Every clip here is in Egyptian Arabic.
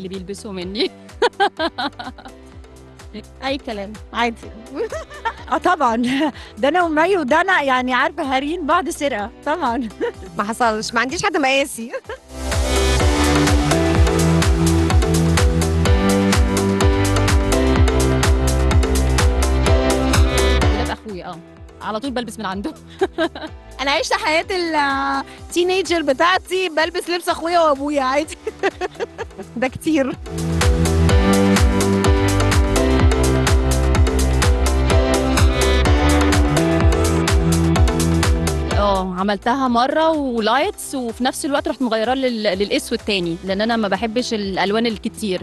اللي بيلبسوا مني اي كلام عادي اه طبعا ده انا ومي وده انا يعني عارفه هارين بعض سرقه طبعا ما حصلش ما عنديش حد مقاسي دولاب اخويا اه على طول بلبس من عنده انا عشت حياه التينيجر بتاعتي بلبس لبس اخويا وابويا عادي ده كتير اه عملتها مره ولايتس وفي نفس الوقت رحت مغيراه لل... للاسود تاني لان انا ما بحبش الالوان الكتير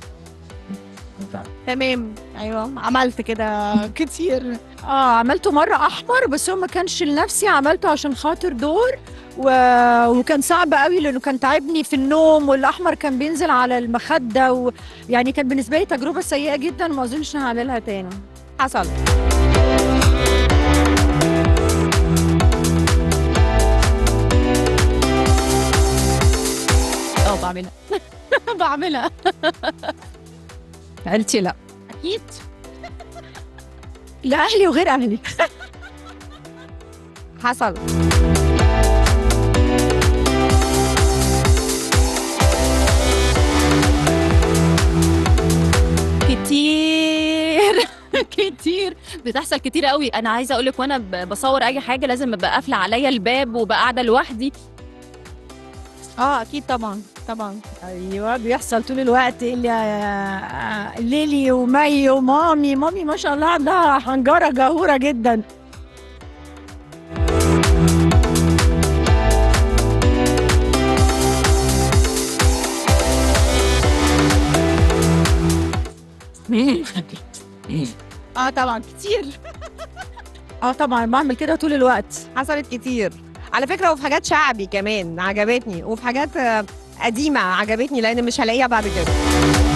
تمام ايوه عملت كده كتير اه عملته مره احمر بس هو ما كانش لنفسي عملته عشان خاطر دور و... وكان صعب قوي لانه كان تعبني في النوم والاحمر كان بينزل على المخده و... يعني كان بالنسبه لي تجربه سيئه جدا ما اظنش إني هعملها تاني حصل اه بعملها بعملها عيلتي لا اكيد لا اهلي وغير اهلي حصل كتير كتير بتحصل كتير قوي انا عايزه اقول لك وانا ب- بصور اي حاجه لازم ابقى قافله عليا الباب وبقى قاعده لوحدي اه اكيد طبعا طبعا ايوه بيحصل طول الوقت اللي آه، ليلي ومي ومامي مامي ما شاء الله عندها حنجره جهوره جدا اه طبعا كتير اه طبعا بعمل كده طول الوقت حصلت كتير على فكره وفي حاجات شعبي كمان عجبتني وفي حاجات آه، قديمه عجبتني لان مش هلاقيها بعد كده